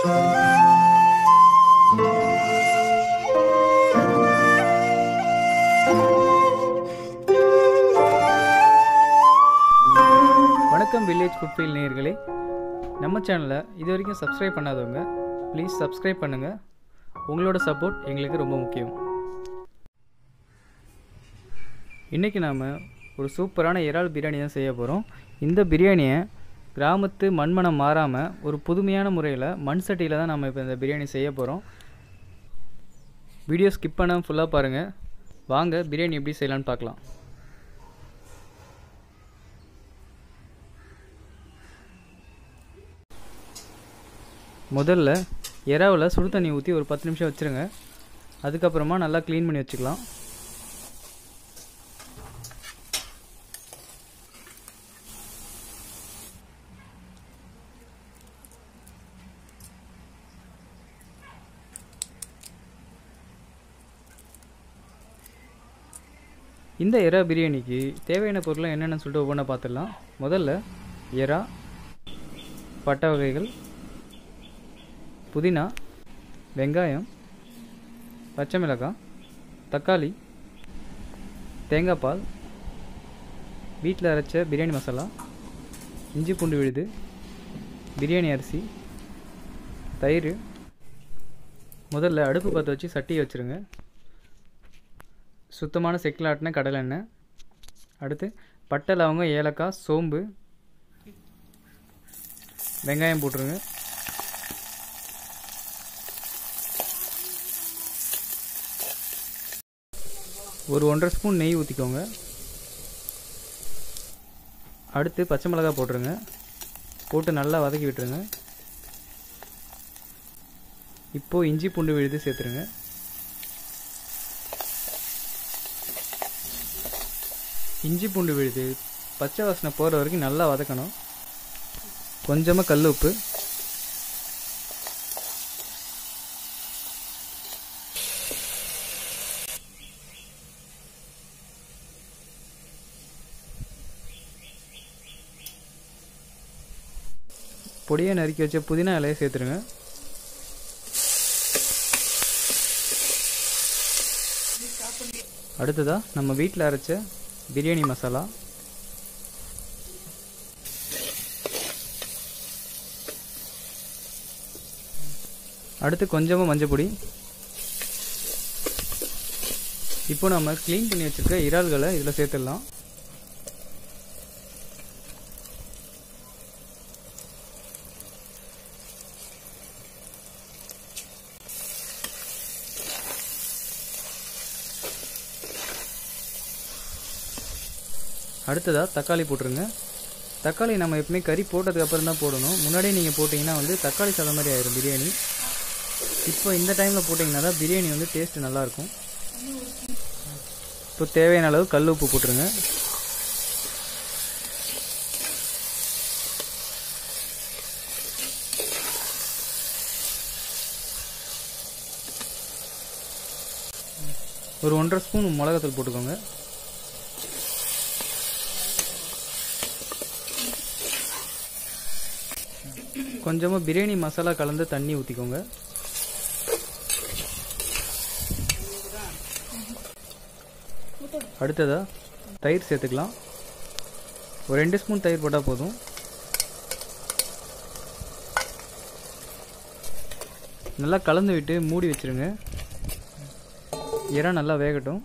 வணக்கம் வில்லேஜ் குட்ஃபீல் நேயர்களே நம்ம சேனலை இது வரைக்கும் சப்ஸ்கிரைப் பண்ணாதவங்க ப்ளீஸ் சப்ஸ்கிரைப் பண்ணுங்கள் உங்களோட சப்போர்ட் எங்களுக்கு ரொம்ப முக்கியம் இன்றைக்கி நாம் ஒரு சூப்பரான இறால் பிரியாணி தான் செய்ய போகிறோம் இந்த பிரியாணியை கிராமத்து மண்மனம் மாறாமல் ஒரு புதுமையான முறையில் மண் சட்டியில் தான் நம்ம இப்போ இந்த பிரியாணி செய்ய போகிறோம் வீடியோ ஸ்கிப் பண்ணாமல் ஃபுல்லாக பாருங்கள் வாங்க பிரியாணி எப்படி செய்யலான்னு பார்க்கலாம் முதல்ல எறாவில் சுடு தண்ணி ஊற்றி ஒரு பத்து நிமிஷம் வச்சுருங்க அதுக்கப்புறமா நல்லா க்ளீன் பண்ணி வச்சுக்கலாம் இந்த எறா பிரியாணிக்கு தேவையான பொருள்லாம் என்னென்னு சொல்லிட்டு ஒவ்வொன்றா பார்த்துடலாம் முதல்ல எறா பட்டை வகைகள் புதினா வெங்காயம் பச்சை மிளகாய் தக்காளி தேங்காய் பால் வீட்டில் அரைச்ச பிரியாணி மசாலா இஞ்சி பூண்டு விழுது பிரியாணி அரிசி தயிர் முதல்ல அடுப்பு பற்ற வச்சு சட்டியை வச்சுருங்க சுத்தமான செக்கில் ஆட்டின கடலை எண்ணெய் அடுத்து பட்டை லவங்கம் ஏலக்காய் சோம்பு வெங்காயம் போட்டுருங்க ஒரு ஒன்றரை ஸ்பூன் நெய் ஊற்றிக்கோங்க அடுத்து பச்சை மிளகாய் போட்டுருங்க போட்டு நல்லா வதக்கி விட்டுருங்க இப்போது இஞ்சி பூண்டு விழுது சேர்த்துருங்க இஞ்சி பூண்டு விழுது பச்சை வாசனை போகிற வரைக்கும் நல்லா வதக்கணும் கொஞ்சமாக கல் உப்பு பொடியை நறுக்கி வச்ச புதினா இலையை சேர்த்துருங்க அடுத்ததாக நம்ம வீட்டில் அரைச்ச பிரியாணி மசாலா அடுத்து கொஞ்சமாக மஞ்சள் பொடி இப்போ நம்ம க்ளீன் பண்ணி வச்சுருக்க இறால்களை இதில் சேர்த்துடலாம் அடுத்ததாக தக்காளி போட்டுருங்க தக்காளி நம்ம எப்பவுமே கறி போட்டதுக்கப்புறம் தான் போடணும் முன்னாடியே நீங்கள் போட்டிங்கன்னா வந்து தக்காளி சாதம் மாதிரி ஆயிரும் பிரியாணி இப்போ இந்த டைமில் போட்டிங்கன்னா தான் பிரியாணி வந்து டேஸ்ட்டு நல்லாயிருக்கும் இப்போ தேவையான அளவு கல் உப்பு போட்டுருங்க ஒரு ஒன்றரை ஸ்பூன் மிளகாத்தூள் போட்டுக்கோங்க கொஞ்சமாக பிரியாணி மசாலா கலந்து தண்ணி ஊற்றிக்கோங்க அடுத்ததாக தயிர் சேர்த்துக்கலாம் ஒரு ரெண்டு ஸ்பூன் தயிர் போட்டால் போதும் நல்லா கலந்து விட்டு மூடி வச்சுருங்க இறா நல்லா வேகட்டும்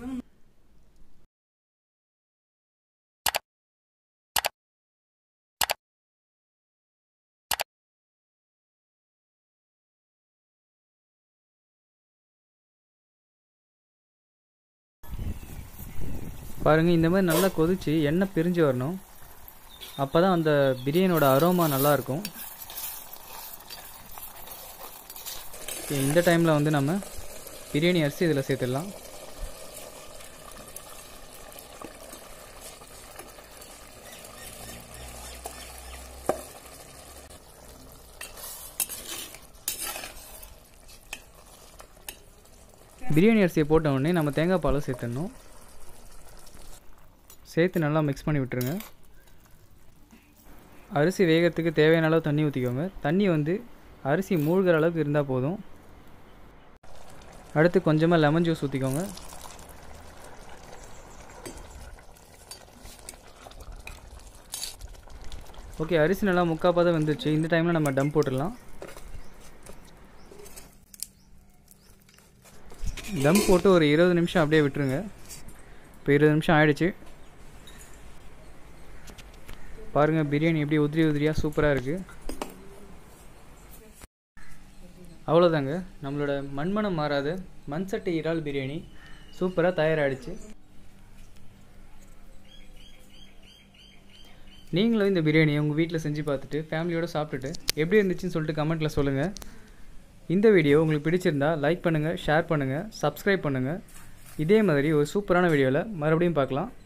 பாருங்கள் இந்த மாதிரி நல்லா கொதிச்சு எண்ணெய் பிரிஞ்சு வரணும் அப்போ தான் அந்த பிரியாணியோட அரோமா நல்லாயிருக்கும் இந்த டைமில் வந்து நம்ம பிரியாணி அரிசி இதில் சேர்த்துடலாம் பிரியாணி அரிசியை போட்ட உடனே நம்ம தேங்காய் பாலை சேர்த்துடணும் சேர்த்து நல்லா மிக்ஸ் பண்ணி விட்டுருங்க அரிசி வேகிறதுக்கு தேவையான அளவு தண்ணி ஊற்றிக்கோங்க தண்ணி வந்து அரிசி மூழ்கிற அளவுக்கு இருந்தால் போதும் அடுத்து கொஞ்சமாக லெமன் ஜூஸ் ஊற்றிக்கோங்க ஓகே அரிசி நல்லா முக்கால் பதம் வந்துருச்சு இந்த டைமில் நம்ம டம் போட்டுடலாம் தம் போட்டு ஒரு இருபது நிமிஷம் அப்படியே விட்டுருங்க இப்போ இருபது நிமிஷம் ஆயிடுச்சு பாருங்கள் பிரியாணி எப்படி உதிரி உதிரியாக சூப்பராக இருக்குது அவ்வளோதாங்க நம்மளோட மண்மனம் மாறாத மண் சட்டி இறால் பிரியாணி சூப்பராக தயாராகிடுச்சு நீங்களும் இந்த பிரியாணியை உங்கள் வீட்டில் செஞ்சு பார்த்துட்டு ஃபேமிலியோடு சாப்பிட்டுட்டு எப்படி இருந்துச்சுன்னு சொல்லிட்டு கமெண்ட்டில் சொல்லுங்கள் இந்த வீடியோ உங்களுக்கு பிடிச்சிருந்தா லைக் பண்ணுங்கள் ஷேர் பண்ணுங்கள் சப்ஸ்கிரைப் பண்ணுங்கள் இதே மாதிரி ஒரு சூப்பரான வீடியோவில் மறுபடியும் பார்க்கலாம்